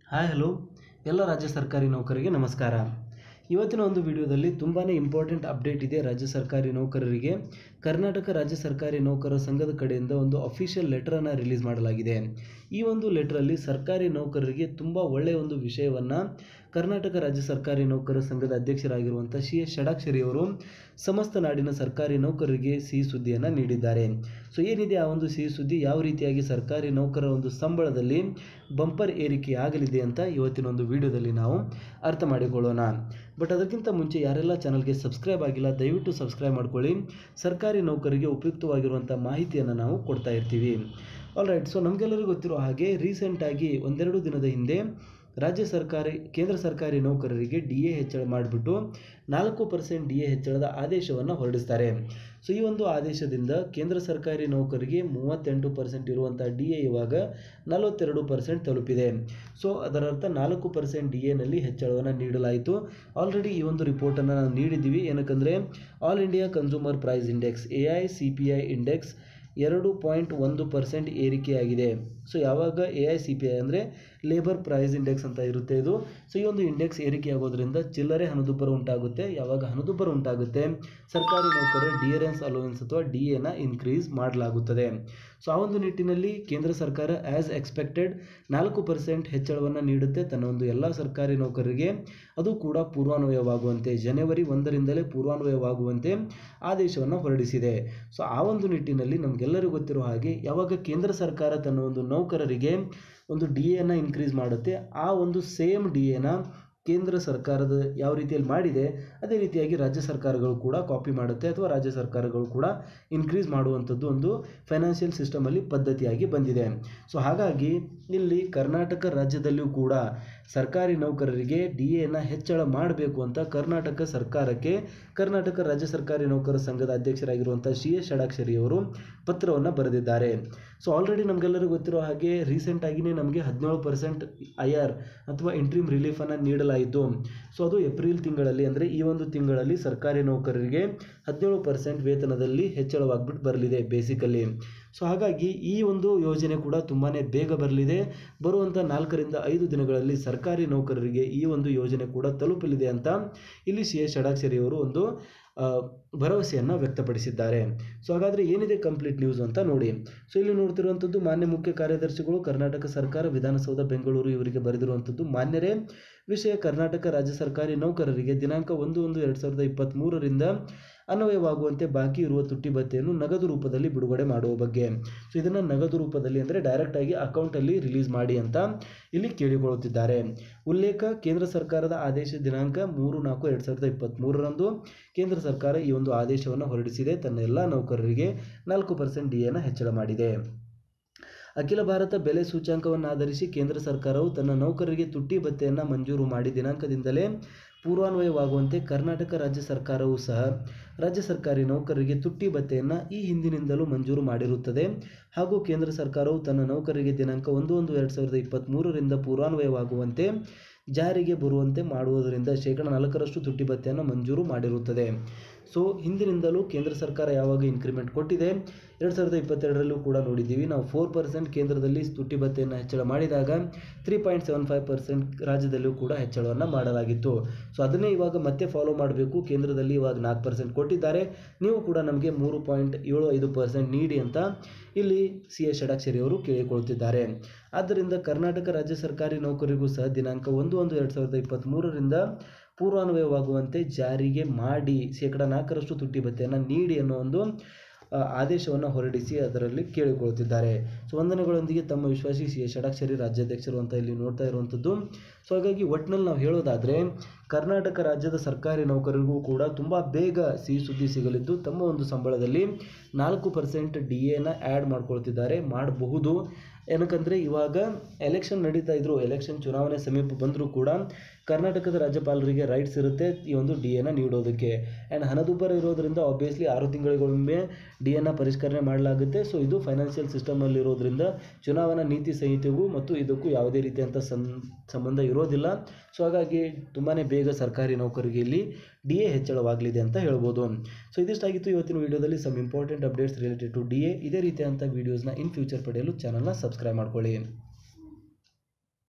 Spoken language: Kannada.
ಹಾಯ್ ಹಲೋ ಎಲ್ಲ ರಾಜ್ಯ ಸರ್ಕಾರಿ ನೌಕರರಿಗೆ ನಮಸ್ಕಾರ ಇವತ್ತಿನ ಒಂದು ವಿಡಿಯೋದಲ್ಲಿ ತುಂಬಾ ಇಂಪಾರ್ಟೆಂಟ್ ಅಪ್ಡೇಟ್ ಇದೆ ರಾಜ್ಯ ಸರ್ಕಾರಿ ನೌಕರರಿಗೆ ಕರ್ನಾಟಕ ರಾಜ್ಯ ಸರ್ಕಾರಿ ನೌಕರರ ಸಂಘದ ಕಡೆಯಿಂದ ಒಂದು ಅಫಿಷಿಯಲ್ ಲೆಟರನ್ನು ರಿಲೀಸ್ ಮಾಡಲಾಗಿದೆ ಈ ಒಂದು ಲೆಟರಲ್ಲಿ ಸರ್ಕಾರಿ ನೌಕರರಿಗೆ ತುಂಬ ಒಳ್ಳೆಯ ಒಂದು ವಿಷಯವನ್ನು ಕರ್ನಾಟಕ ರಾಜ್ಯ ಸರ್ಕಾರಿ ನೌಕರರ ಸಂಘದ ಅಧ್ಯಕ್ಷರಾಗಿರುವಂಥ ಸಿ ಎಸ್ ಷಡಾಕ್ಷರಿ ಅವರು ಸಮಸ್ತ ನಾಡಿನ ಸರ್ಕಾರಿ ನೌಕರರಿಗೆ ಸಿಹಿ ಸುದ್ದಿಯನ್ನು ನೀಡಿದ್ದಾರೆ ಸೊ ಏನಿದೆ ಆ ಒಂದು ಸಿಹಿ ಸುದ್ದಿ ಯಾವ ರೀತಿಯಾಗಿ ಸರ್ಕಾರಿ ನೌಕರರ ಒಂದು ಸಂಬಳದಲ್ಲಿ ಬಂಪರ್ ಏರಿಕೆ ಆಗಲಿದೆ ಅಂತ ಇವತ್ತಿನ ಒಂದು ವಿಡಿಯೋದಲ್ಲಿ ನಾವು ಅರ್ಥ ಮಾಡಿಕೊಳ್ಳೋಣ ಬಟ್ ಅದಕ್ಕಿಂತ ಮುಂಚೆ ಯಾರೆಲ್ಲ ಚಾನಲ್ಗೆ ಸಬ್ಸ್ಕ್ರೈಬ್ ಆಗಿಲ್ಲ ದಯವಿಟ್ಟು ಸಬ್ಸ್ಕ್ರೈಬ್ ಮಾಡ್ಕೊಳ್ಳಿ ಸರ್ಕಾರಿ ನೌಕರರಿಗೆ ಉಪಯುಕ್ತವಾಗಿರುವಂಥ ಮಾಹಿತಿಯನ್ನು ನಾವು ಕೊಡ್ತಾ ಇರ್ತೀವಿ ಆಲ್ ರೈಟ್ ಸೊ ನಮಗೆಲ್ಲರಿಗೂ ಗೊತ್ತಿರೋ ಹಾಗೆ ರೀಸೆಂಟಾಗಿ ಒಂದೆರಡು ದಿನದ ಹಿಂದೆ ರಾಜ್ಯ ಸರ್ಕಾರಿ ಕೇಂದ್ರ ಸರ್ಕಾರಿ ನೌಕರರಿಗೆ ಡಿ ಎ ಹೆಚ್ಚಳ ಮಾಡಿಬಿಟ್ಟು ನಾಲ್ಕು ಪರ್ಸೆಂಟ್ ಡಿ ಎ ಹೆಚ್ಚಳದ ಆದೇಶವನ್ನು ಹೊರಡಿಸ್ತಾರೆ ಸೊ ಈ ಒಂದು ಆದೇಶದಿಂದ ಕೇಂದ್ರ ಸರ್ಕಾರಿ ನೌಕರಿಗೆ ಮೂವತ್ತೆಂಟು ಪರ್ಸೆಂಟ್ ಇರುವಂಥ ಡಿ ಎ ಇವಾಗ ನಲವತ್ತೆರಡು ಪರ್ಸೆಂಟ್ ತಲುಪಿದೆ ಸೊ ಅದರರ್ಥ ನಾಲ್ಕು ಪರ್ಸೆಂಟ್ ಡಿ ಎನಲ್ಲಿ ಹೆಚ್ಚಳವನ್ನು ನೀಡಲಾಯಿತು ಆಲ್ರೆಡಿ ಈ ಒಂದು ರಿಪೋರ್ಟನ್ನು ನಾವು ನೀಡಿದ್ದೀವಿ ಏನಕ್ಕಂದರೆ all India consumer price index A I C P I index ಎರಡು ಪಾಯಿಂಟ್ ಒಂದು ಪರ್ಸೆಂಟ್ ಏರಿಕೆಯಾಗಿದೆ ಸೊ ಯಾವಾಗ A I C P I ಅಂದರೆ ಲೇಬರ್ ಪ್ರೈಸ್ ಇಂಡೆಕ್ಸ್ ಅಂತ ಇರುತ್ತೆ ಇದು ಸೊ ಈ ಒಂದು ಇಂಡೆಕ್ಸ್ ಏರಿಕೆ ಆಗೋದ್ರಿಂದ ಚಿಲ್ಲರೆ ಹಣದುಬ್ಬರ ಉಂಟಾಗುತ್ತೆ ಯಾವಾಗ ಹಣದುಬ್ಬರ ಉಂಟಾಗುತ್ತೆ ಸರ್ಕಾರಿ ನೌಕರರ ಡಿಯರೆನ್ಸ್ ಅಲೋವೆನ್ಸ್ ಅಥವಾ ಡಿ ಎನ ಇನ್ಕ್ರೀಸ್ ಮಾಡಲಾಗುತ್ತದೆ ಸೊ ಆ ಒಂದು ನಿಟ್ಟಿನಲ್ಲಿ ಕೇಂದ್ರ ಸರ್ಕಾರ ಆ್ಯಸ್ ಎಕ್ಸ್ಪೆಕ್ಟೆಡ್ ನಾಲ್ಕು ಪರ್ಸೆಂಟ್ ಹೆಚ್ಚಳವನ್ನು ನೀಡುತ್ತೆ ತನ್ನ ಒಂದು ಎಲ್ಲ ಸರ್ಕಾರಿ ನೌಕರರಿಗೆ ಅದು ಕೂಡ ಪೂರ್ವಾನ್ವಯವಾಗುವಂತೆ ಜನವರಿ ಒಂದರಿಂದಲೇ ಪೂರ್ವಾನ್ವಯವಾಗುವಂತೆ ಆದೇಶವನ್ನು ಹೊರಡಿಸಿದೆ ಸೊ ಆ ಒಂದು ನಿಟ್ಟಿನಲ್ಲಿ ನಮಗೆಲ್ಲರಿಗೂ ಗೊತ್ತಿರೋ ಹಾಗೆ ಯಾವಾಗ ಕೇಂದ್ರ ಸರ್ಕಾರ ತನ್ನ ಒಂದು ನೌಕರರಿಗೆ ಒಂದು ಡಿ ಎನ ಇನ್ಕ್ರೀಸ್ ಮಾಡುತ್ತೆ ಆ ಒಂದು ಸೇಮ್ ಡಿ ಎನ ಕೇಂದ್ರ ಸರ್ಕಾರದ ಯಾವ ರೀತಿಯಲ್ಲಿ ಮಾಡಿದೆ ಅದೇ ರೀತಿಯಾಗಿ ರಾಜ್ಯ ಸರ್ಕಾರಗಳು ಕೂಡ ಕಾಪಿ ಮಾಡುತ್ತೆ ಅಥವಾ ರಾಜ್ಯ ಸರ್ಕಾರಗಳು ಕೂಡ ಇನ್ಕ್ರೀಸ್ ಮಾಡುವಂಥದ್ದು ಒಂದು ಫೈನಾನ್ಷಿಯಲ್ ಸಿಸ್ಟಮಲ್ಲಿ ಪದ್ಧತಿಯಾಗಿ ಬಂದಿದೆ ಸೊ ಹಾಗಾಗಿ ಇಲ್ಲಿ ಕರ್ನಾಟಕ ರಾಜ್ಯದಲ್ಲಿಯೂ ಕೂಡ ಸರ್ಕಾರಿ ನೌಕರರಿಗೆ ಡಿ ಎನ ಹೆಚ್ಚಳ ಮಾಡಬೇಕು ಅಂತ ಕರ್ನಾಟಕ ಸರ್ಕಾರಕ್ಕೆ ಕರ್ನಾಟಕ ರಾಜ್ಯ ಸರ್ಕಾರಿ ನೌಕರರ ಸಂಘದ ಅಧ್ಯಕ್ಷರಾಗಿರುವಂಥ ಸಿ ಎಸ್ ಷಡಾಕ್ಷರಿ ಅವರು ಪತ್ರವನ್ನು ಬರೆದಿದ್ದಾರೆ ಸೊ ಆಲ್ರೆಡಿ ನಮಗೆಲ್ಲರಿಗೂ ಗೊತ್ತಿರೋ ಹಾಗೆ ರೀಸೆಂಟಾಗಿಯೇ ನಮಗೆ ಹದಿನೇಳು ಪರ್ಸೆಂಟ್ ಐ ಆರ್ ಅಥವಾ ಇಂಟ್ರೀಮ್ ರಿಲೀಫನ್ನು ನೀಡಲಾಯಿತು ಸೊ ಅದು ಏಪ್ರಿಲ್ ತಿಂಗಳಲ್ಲಿ ಅಂದರೆ ಈ ಒಂದು ತಿಂಗಳಲ್ಲಿ ಸರ್ಕಾರಿ ನೌಕರರಿಗೆ ಹದಿನೇಳು ಪರ್ಸೆಂಟ್ ವೇತನದಲ್ಲಿ ಹೆಚ್ಚಳವಾಗ್ಬಿಟ್ಟು ಬರಲಿದೆ ಬೇಸಿಕಲಿ ಸೊ ಹಾಗಾಗಿ ಈ ಒಂದು ಯೋಜನೆ ಕೂಡ ತುಂಬಾ ಬೇಗ ಬರಲಿದೆ ಬರುವಂಥ ನಾಲ್ಕರಿಂದ ಐದು ದಿನಗಳಲ್ಲಿ ಸರ್ಕಾರಿ ನೌಕರರಿಗೆ ಈ ಒಂದು ಯೋಜನೆ ಕೂಡ ತಲುಪಲಿದೆ ಅಂತ ಇಲ್ಲಿ ಸಿ ಎಸ್ ಷಡಾಕ್ಷರಿ ಅವರು ಒಂದು ಭರವಸೆಯನ್ನು ವ್ಯಕ್ತಪಡಿಸಿದ್ದಾರೆ ಸೊ ಹಾಗಾದರೆ ಏನಿದೆ ಕಂಪ್ಲೀಟ್ ನ್ಯೂಸ್ ಅಂತ ನೋಡಿ ಸೊ ಇಲ್ಲಿ ನೋಡ್ತಿರುವಂಥದ್ದು ಮಾನ್ಯ ಮುಖ್ಯ ಕಾರ್ಯದರ್ಶಿಗಳು ಕರ್ನಾಟಕ ಸರ್ಕಾರ ವಿಧಾನಸೌಧ ಬೆಂಗಳೂರು ಇವರಿಗೆ ಬರೆದಿರುವಂಥದ್ದು ಮಾನ್ಯರೇ ವಿಷಯ ಕರ್ನಾಟಕ ರಾಜ್ಯ ಸರ್ಕಾರಿ ನೌಕರರಿಗೆ ದಿನಾಂಕ ಒಂದು ಒಂದು ಎರಡು ಸಾವಿರದ ಇಪ್ಪತ್ತ್ಮೂರರಿಂದ ಅನ್ವಯವಾಗುವಂತೆ ಬಾಕಿ ಇರುವ ತುಟ್ಟಿ ಭತ್ಯೆಯನ್ನು ನಗದು ರೂಪದಲ್ಲಿ ಬಿಡುಗಡೆ ಮಾಡುವ ಬಗ್ಗೆ ಸೊ ಇದನ್ನು ನಗದು ರೂಪದಲ್ಲಿ ಅಂದರೆ ಡೈರೆಕ್ಟಾಗಿ ಅಕೌಂಟಲ್ಲಿ ರಿಲೀಸ್ ಮಾಡಿ ಅಂತ ಇಲ್ಲಿ ಕೇಳಿಕೊಳ್ಳುತ್ತಿದ್ದಾರೆ ಉಲ್ಲೇಖ ಕೇಂದ್ರ ಸರ್ಕಾರದ ಆದೇಶ ದಿನಾಂಕ ಮೂರು ನಾಲ್ಕು ಎರಡು ಸಾವಿರದ ಇಪ್ಪತ್ತ್ಮೂರರಂದು ಕೇಂದ್ರ ಸರ್ಕಾರ ಈ ಒಂದು ಆದೇಶವನ್ನು ಹೊರಡಿಸಿದೆ ತನ್ನ ಎಲ್ಲ ನೌಕರರಿಗೆ ನಾಲ್ಕು ಪರ್ಸೆಂಟ್ ಡಿ ಎನ ಹೆಚ್ಚಳ ಮಾಡಿದೆ ಅಖಿಲ ಭಾರತ ಬೆಲೆ ಸೂಚ್ಯಾಂಕವನ್ನು ಆಧರಿಸಿ ಕೇಂದ್ರ ಸರ್ಕಾರವು ತನ್ನ ನೌಕರರಿಗೆ ತುಟ್ಟಿ ಭತ್ಯೆಯನ್ನು ಮಂಜೂರು ಮಾಡಿ ದಿನಾಂಕದಿಂದಲೇ ಪೂರ್ವಾನ್ವಯವಾಗುವಂತೆ ಕರ್ನಾಟಕ ರಾಜ್ಯ ಸರ್ಕಾರವೂ ಸಹ ರಾಜ್ಯ ಸರ್ಕಾರಿ ನೌಕರರಿಗೆ ತುಟ್ಟಿ ಭತ್ಯೆಯನ್ನು ಈ ಹಿಂದಿನಿಂದಲೂ ಮಂಜೂರು ಮಾಡಿರುತ್ತದೆ ಹಾಗೂ ಕೇಂದ್ರ ಸರ್ಕಾರವು ತನ್ನ ನೌಕರರಿಗೆ ದಿನಾಂಕ ಒಂದು ಒಂದು ಎರಡು ಸಾವಿರದ ಇಪ್ಪತ್ತ್ಮೂರರಿಂದ ಪೂರ್ವಾನ್ವಯವಾಗುವಂತೆ ಜಾರಿಗೆ ಬರುವಂತೆ ಮಾಡುವುದರಿಂದ ಶೇಕಡ ನಾಲ್ಕರಷ್ಟು ತುಟ್ಟಿ ಭತ್ಯೆಯನ್ನು ಮಂಜೂರು ಮಾಡಿರುತ್ತದೆ ಸೊ ಹಿಂದಿನಿಂದಲೂ ಕೇಂದ್ರ ಸರ್ಕಾರ ಯಾವಾಗ ಇನ್ಕ್ರಿಮೆಂಟ್ ಕೊಟ್ಟಿದೆ ಎರಡು ಸಾವಿರದ ಇಪ್ಪತ್ತೆರಡರಲ್ಲೂ ಕೂಡ ನೋಡಿದ್ದೀವಿ ನಾವು ಫೋರ್ ಪರ್ಸೆಂಟ್ ಕೇಂದ್ರದಲ್ಲಿ ತುಟ್ಟಿ ಭತ್ಯೆಯನ್ನು ಹೆಚ್ಚಳ ಮಾಡಿದಾಗ three point seven five percent ರಾಜ್ಯದಲ್ಲೂ ಕೂಡ ಹೆಚ್ಚಳವನ್ನು ಮಾಡಲಾಗಿತ್ತು ಸೊ ಅದನ್ನೇ ಇವಾಗ ಮತ್ತೆ ಫಾಲೋ ಮಾಡಬೇಕು ಕೇಂದ್ರದಲ್ಲಿ ಇವಾಗ ನಾಲ್ಕು ಪರ್ಸೆಂಟ್ ಕೊಟ್ಟಿದ್ದಾರೆ ನೀವು ಕೂಡ ನಮಗೆ ಮೂರು ಪಾಯಿಂಟ್ ಏಳು ಐದು ಪರ್ಸೆಂಟ್ ನೀಡಿ ಅಂತ ಇಲ್ಲಿ ಸಿ ಎಸ್ ಷಡಾಕ್ಷರಿ ಅವರು ಕೇಳಿಕೊಳ್ಳುತ್ತಿದ್ದಾರೆ ಆದ್ದರಿಂದ ಕರ್ನಾಟಕ ರಾಜ್ಯ ಸರ್ಕಾರಿ ನೌಕರಿಗೂ ಸಹ ದಿನಾಂಕ ಒಂದು ಒಂದು ಎರಡು ಸಾವಿರದ ಇಪ್ಪತ್ತ್ಮೂರರಿಂದ ಪೂರ್ವಾನ್ವಯವಾಗುವಂತೆ ಜಾರಿಗೆ ಮಾಡಿ ಶೇಕಡ ನಾಲ್ಕರಷ್ಟು ತುಟ್ಟಿ ಭತ್ಯೆಯನ್ನು ನೀಡಿ ಅನ್ನೋ ಒಂದು ಆದೇಶವನ್ನು ಹೊರಡಿಸಿ ಅದರಲ್ಲಿ ಕೇಳಿಕೊಳ್ಳುತ್ತಿದ್ದಾರೆ ಸೊ ವಂದನೆಗಳೊಂದಿಗೆ ತಮ್ಮ ವಿಶ್ವಾಸಿ ಸಿ ಎಸ್ ಷಡಾಕ್ಷರಿ ರಾಜ್ಯಾಧ್ಯಕ್ಷರು ಅಂತ ಇಲ್ಲಿ ನೋಡ್ತಾ ಇರುವಂಥದ್ದು ಸೊ ಹಾಗಾಗಿ ಒಟ್ಟಿನಲ್ಲಿ ನಾವು ಹೇಳೋದಾದರೆ ಕರ್ನಾಟಕ ರಾಜ್ಯದ ಸರ್ಕಾರಿ ನೌಕರರಿಗೂ ಕೂಡ ತುಂಬ ಬೇಗ ಸಿಹಿ ಸುದ್ದಿ ಸಿಗಲಿದ್ದು ತಮ್ಮ ಒಂದು ಸಂಬಳದಲ್ಲಿ ನಾಲ್ಕು ಪರ್ಸೆಂಟ್ ಡಿ ಎನ ಆ್ಯಡ್ ಮಾಡ್ಕೊಳ್ತಿದ್ದಾರೆ ಮಾಡಬಹುದು ಏನಕ್ಕಂದರೆ ಇವಾಗ ಎಲೆಕ್ಷನ್ ನಡೀತಾ ಇದ್ರು ಎಲೆಕ್ಷನ್ ಚುನಾವಣೆ ಸಮೀಪ ಬಂದರೂ ಕೂಡ ಕರ್ನಾಟಕದ ರಾಜ್ಯಪಾಲರಿಗೆ ರೈಟ್ಸ್ ಇರುತ್ತೆ ಈ ಒಂದು ಡಿ ಎನ ನೀಡೋದಕ್ಕೆ ಆ್ಯಂಡ್ ಹಣದುಬ್ಬರ ಇರೋದರಿಂದ ಆಬ್ವಿಯಸ್ಲಿ ಆರು ತಿಂಗಳಿಗೊಮ್ಮೆ ಡಿ ಎನ ಪರಿಷ್ಕರಣೆ ಮಾಡಲಾಗುತ್ತೆ ಸೊ ಇದು ಫೈನಾನ್ಷಿಯಲ್ ಸಿಸ್ಟಮಲ್ಲಿ ಇರೋದ್ರಿಂದ ಚುನಾವಣಾ ನೀತಿ ಸಂಹಿತೆಗೂ ಮತ್ತು ಇದಕ್ಕೂ ಯಾವುದೇ ರೀತಿಯಂಥ ಸಂ ಸಂಬಂಧ ಇರೋದಿಲ್ಲ ಸೊ ಹಾಗಾಗಿ ತುಂಬಾ ಬೇಗ ಸರ್ಕಾರಿ ನೌಕರಿಗೆ ಇಲ್ಲಿ ಡಿ ಎ ಹೆಚ್ಚಳವಾಗಲಿದೆ ಅಂತ ಹೇಳ್ಬೋದು ಸೊ ಇದಿಷ್ಟಾಗಿತ್ತು ಇವತ್ತಿನ ವಿಡಿಯೋದಲ್ಲಿ some important updates related to D A ಇದೇ ರೀತಿಯಾದಂಥ ವೀಡಿಯೋಸ್ನ ಇನ್ ಫ್ಯೂಚರ್ ಪಡೆಯಲು ಚಾನಲ್ನ ಸಬ್ಸ್ಕ್ರೈಬ್ ಮಾಡ್ಕೊಳ್ಳಿ